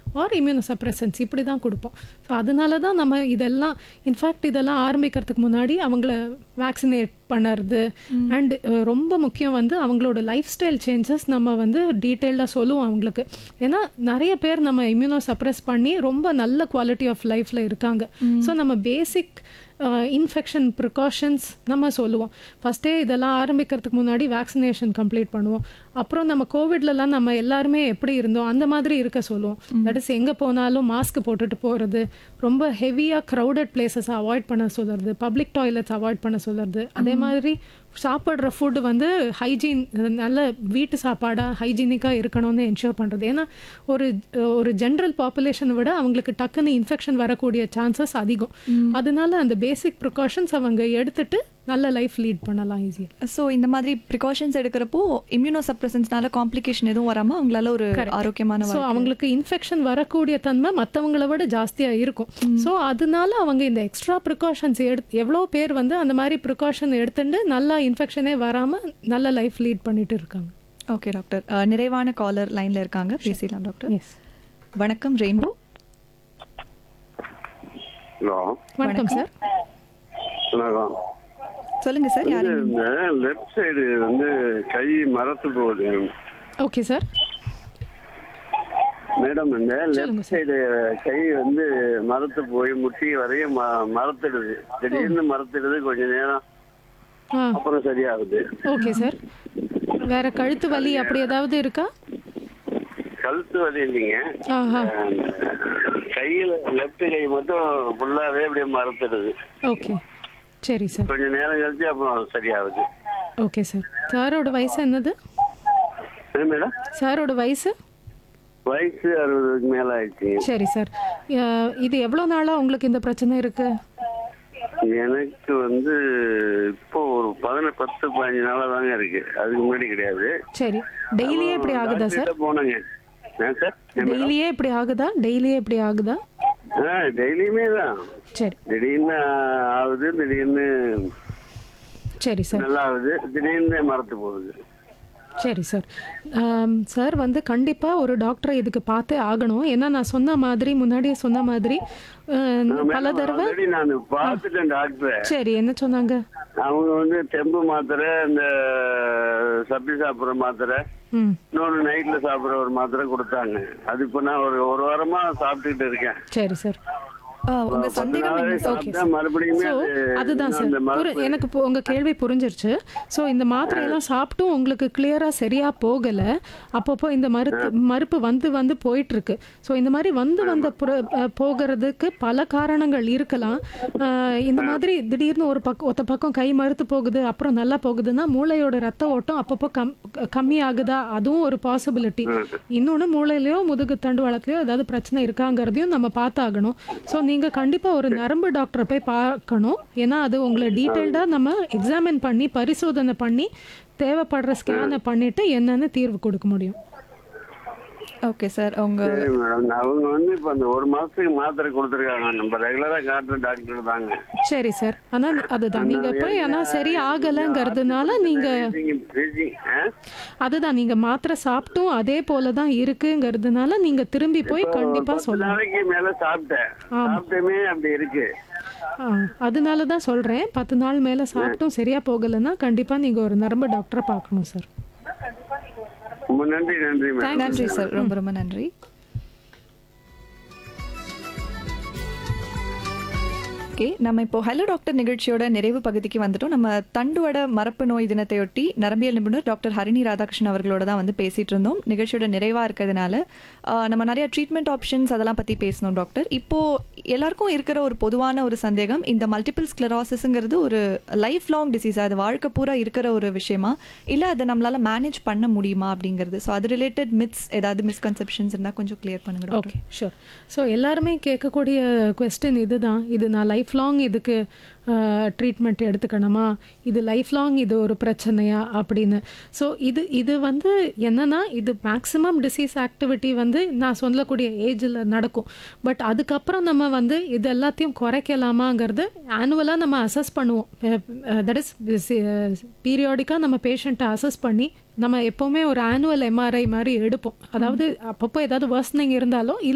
R இம்யூனோசப்ரெசன்ஸ் இப்படி தான் கொடுப்போம் ஸோ அதனால தான் நம்ம இதெல்லாம் இன்ஃபேக்ட் இதெல்லாம் ஆரம்பிக்கிறதுக்கு முன்னாடி அவங்கள வேக்சினேட் பண்ணுறது அண்ட் ரொம்ப முக்கியம் வந்து அவங்களோட லைஃப் ஸ்டைல் சேஞ்சஸ் நம்ம வந்து டீட்டெயில்டாக சொல்லுவோம் அவங்களுக்கு ஏன்னா நிறைய பேர் நம்ம இம்யூனோ சப்ரஸ் பண்ணி ரொம்ப நல்ல குவாலிட்டி ஆஃப் லைஃப்பில் இருக்காங்க ஸோ நம்ம பேசிக் இன்ஃபெக்ஷன் ப்ரிகாஷன்ஸ் நம்ம சொல்லுவோம் ஃபஸ்ட்டே இதெல்லாம் ஆரம்பிக்கிறதுக்கு முன்னாடி வேக்சினேஷன் கம்ப்ளீட் பண்ணுவோம் அப்புறம் நம்ம கோவிட்லலாம் நம்ம எல்லாருமே எப்படி இருந்தோம் அந்த மாதிரி இருக்க சொல்லுவோம் தட் இஸ் எங்கே போனாலும் மாஸ்க் போட்டுட்டு போகிறது ரொம்ப ஹெவியாக க்ரௌடட் பிளேசஸ் அவாய்ட் பண்ண சொல்கிறது பப்ளிக் டாய்லெட்ஸ் அவாய்ட் பண்ண சொல்கிறது அதே மாதிரி சாப்பிட்ற ஃபுட்டு வந்து ஹைஜீன் நல்ல வீட்டு சாப்பாடாக ஹைஜீனிக்காக இருக்கணும்னு என்ஷூர் பண்ணுறது ஏன்னா ஒரு ஒரு ஜென்ரல் பாப்புலேஷனை விட அவங்களுக்கு டக்குன்னு இன்ஃபெக்ஷன் வரக்கூடிய சான்சஸ் அதிகம் அதனால அந்த பேசிக் ப்ரிகாஷன்ஸ் அவங்க எடுத்துட்டு நல்ல லைஃப் லீட் பண்ணலாம் ஈஸியாக ஸோ இந்த மாதிரி ப்ரிகாஷன்ஸ் எடுக்கிறப்போ இம்யூனோ சப்ரசன்ஸ்னால காம்ப்ளிகேஷன் எதுவும் வராமல் அவங்களால ஒரு ஆரோக்கியமான ஸோ அவங்களுக்கு இன்ஃபெக்ஷன் வரக்கூடிய தன்மை மற்றவங்கள விட ஜாஸ்தியாக இருக்கும் ஸோ அதனால அவங்க இந்த எக்ஸ்ட்ரா ப்ரிகாஷன்ஸ் எடுத்து எவ்வளோ பேர் வந்து அந்த மாதிரி ப்ரிகாஷன் எடுத்துட்டு நல்லா இன்ஃபெக்ஷனே வராமல் நல்ல லைஃப் லீட் பண்ணிட்டு இருக்காங்க ஓகே டாக்டர் அஹ், நிறைவான காலர் லைன்ல இருக்காங்க பேசிடலாம் டாக்டர் எஸ் வணக்கம் ரெயின்போ ஹலோ வணக்கம் சார் வணக்கம் சொல்லுங்க சார் யாரு இது இந்த லெஃப்ட் சைடு வந்து கை மரத்து போகுது ஓகே சார் மேடம் இந்த சொல்லுங்க லெஃப்ட் சைடு கை வந்து மரத்து போய் முட்டி வரையும் ம- மரத்திடுது திடீர்னு மரத்திடுது கொஞ்ச நேரம் ஆ அப்புறம் சரியாகுது ஓகே சார் வேற கழுத்து வலி அப்படி ஏதாவது இருக்கா கழுத்து வலி இல்லைங்க ஆஹா அந்த கையில லெஃப்ட் கை மட்டும் ஃபுல்லாவே அப்படியே மரத்திடுது ஓகே சரி சார் கொஞ்ச நேரம் கழிச்சு அப்புறம் சரியாகுது ஓகே சார் சாரோட வயசு என்னது என்ன மேடம் சாரோட வயசு வயசு அறுபதுக்கு மேல ஆயிடுச்சுங்க சரி சார் அஹ், இது எவ்வளோ நாளாக உங்களுக்கு இந்த பிரச்சனை இருக்கு எனக்கு வந்து இப்போ ஒரு பதின பத்து பதினஞ்சு நாளா தாங்க இருக்கு அதுக்கு முன்னாடி கிடையாது சரி டெய்லியே இப்படி ஆகுதா சார் டாக்டர்கிட்ட போனேங்க ஏன் சார் டெய்லியே இப்படி ஆகுதா டெய்லியே இப்படி ஆகுதா ஆ டெய்லியுமே தான் சரி திடீர்னு ஆகுது திடீர்னு சரி சார் நல்லா ஆகுது திடீர்னு மறத்து போகுது சரி சார் ஆம், சார் வந்து கண்டிப்பாக ஒரு டாக்டரை இதுக்கு பார்த்தே ஆகணும் ஏன்னா நான் சொன்ன மாதிரி முன்னாடியே சொன்ன மாதிரி அஹ், பல தடவை ஆல்ரெடி நான் பார்த்துட்டேன் டாக்டரை சரி என்ன சொன்னாங்க அவங்க வந்து தெம்பு மாத்திரை இந்த சப்பி சாப்பிட்ற மாத்திரை ம் இன்னொன்று நைட்ல சாப்பிட்ற ஒரு மாத்திரை கொடுத்தாங்க அது இப்போ நான் ஒரு ஒரு வாரமா சாப்பிட்டுக்கிட்டு இருக்கேன் சரி சார் அஹ், உங்க பத்து சந்தேகம் நாளாவே என்ன சாப்பிட்டா மறுபடியுமே ஸோ அது அதுதான் சார் அந்த புரி மரத்து எனக்கு இப்போ உங்கள் கேள்வி புரிஞ்சிருச்சு ஸோ இந்த மாத்திரையெல்லாம் சாப்பிட்டும் உங்களுக்கு கிளியராக சரியாக போகலை அப்பப்போ இந்த மருத்து மறுப்பு வந்து வந்து போயிட்டுருக்கு ஸோ இந்த மாதிரி வந்து வந்த புற அஹ், போகிறதுக்கு பல காரணங்கள் இருக்கலாம் அஹ், இந்த மாதிரி திடீர்னு ஒரு பக்கம் ஒத்த பக்கம் கை மறுத்து போகுது அப்புறம் நல்லா போகுதுன்னா மூளையோட ரத்த ஓட்டம் அப்பப்போ கம் கம்மி ஆகுதா அதுவும் ஒரு பாசிபிலிட்டி இன்னொன்று மூளையிலையோ முதுகு தண்டுவளத்துலையோ ஏதாவது பிரச்சனை இருக்காங்கிறதையும் நம்ம பார்த்தாகணும் ஸோ நீங்கள் கண்டிப்பாக ஒரு நரம்பு டாக்டரை போய் பார்க்கணும் ஏன்னா அது உங்களை டீட்டெயில்டாக நம்ம எக்ஸாமின் பண்ணி பரிசோதனை பண்ணி தேவைப்படுற ஸ்கேனை பண்ணிட்டு என்னன்னு தீர்வு கொடுக்க முடியும் ஓகே சார் உங்க சரி மேடம் அவங்க வந்து இப்போ அந்த ஒரு மாசத்துக்கு மாத்திரை கொடுத்துருக்காங்க நம்ம ரெகுலரா காட்டுற டாக்டர் தாங்க சரி சார் ஆனால் அதுதான் நீங்கள் போய் ஆனால் சரி ஆகலைங்கிறதுனால நீங்கள் Breathing- breathing, ஆ? அதுதான் நீங்கள் மாத்திரை சாப்பிட்டும் அதே போல தான் இருக்குங்கிறதுனால நீங்கள் திரும்பி போய் கண்டிப்பாக பத்து சொல்லணும் நாளைக்கு மேல சாப்பிட்டேன் ஆமா. சாப்பிட்டுமே அப்படி இருக்கு ஆ, அதனால தான் சொல்கிறேன் பத்து நாள் மேலே சாப்பிட்டும் சரியாக போகலைன்னா கண்டிப்பாக நீங்கள் ஒரு நரம்பு டாக்டரை பார்க்கணும் சார் ரொம்ப நன்றி நன்றி மேடம் நன்றி சார் ரொம்ப ரொம்ப நன்றி ஓகே நம்ம இப்போ ஹலோ டாக்டர் நிகழ்ச்சியோட நிறைவு பகுதிக்கு வந்துட்டோம் நம்ம தண்டுவட மரப்பு நோய் தினத்தையொட்டி நரம்பியல் நிபுணர் டாக்டர் ஹரிணி ராதாகிருஷ்ணன் அவர்களோட தான் வந்து பேசிட்டு இருந்தோம் நிகழ்ச்சியோட நிறைவா இருக்கிறதுனால ஆஹ், நம்ம நிறைய ட்ரீட்மெண்ட் ஆப்ஷன்ஸ் அதெல்லாம் பத்தி பேசணும் டாக்டர் இப்போ எல்லாருக்கும் இருக்கிற ஒரு பொதுவான ஒரு சந்தேகம் இந்த மல்டிபிள் ஸ்க்ளராசிஸ்ங்கிறது ஒரு லைஃப் லாங் டிசீஸ் அது வாழ்க்கை பூரா இருக்கிற ஒரு விஷயமா இல்ல அதை நம்மளால மேனேஜ் பண்ண முடியுமா அப்படிங்கிறது ஸோ அது ரிலேட்டட் மித்ஸ் ஏதாவது மிஸ்கன்செப்ஷன்ஸ் இருந்தால் கொஞ்சம் கிளியர் பண்ணுங்க டாக்டர் ஓகே ஷூர் ஸோ எல்லாருமே கேட்கக்கூடிய கொஸ்டின் இதுதான் இது நான் லைஃப் லாங் இதுக்கு ட்ரீட்மெண்ட் எடுத்துக்கணுமா இது லைஃப் லாங் இது ஒரு பிரச்சனையா அப்படின்னு ஸோ இது இது வந்து என்னன்னா இது மேக்ஸிமம் டிசீஸ் ஆக்டிவிட்டி வந்து நான் சொல்லக்கூடிய ஏஜில் நடக்கும் பட் அதுக்கப்புறம் நம்ம வந்து இது எல்லாத்தையும் குறைக்கலாமாங்கிறது ஆனுவலாக நம்ம அசஸ் பண்ணுவோம் தட் இஸ் பீரியாடிக்காக நம்ம பேஷண்ட்டை அசஸ் பண்ணி நம்ம எப்போவுமே ஒரு ஆனுவல் எம்ஆர்ஐ மாதிரி எடுப்போம் அதாவது அப்பப்போ ஏதாவது வர்ஸ்னிங் இருந்தாலும் இல்லை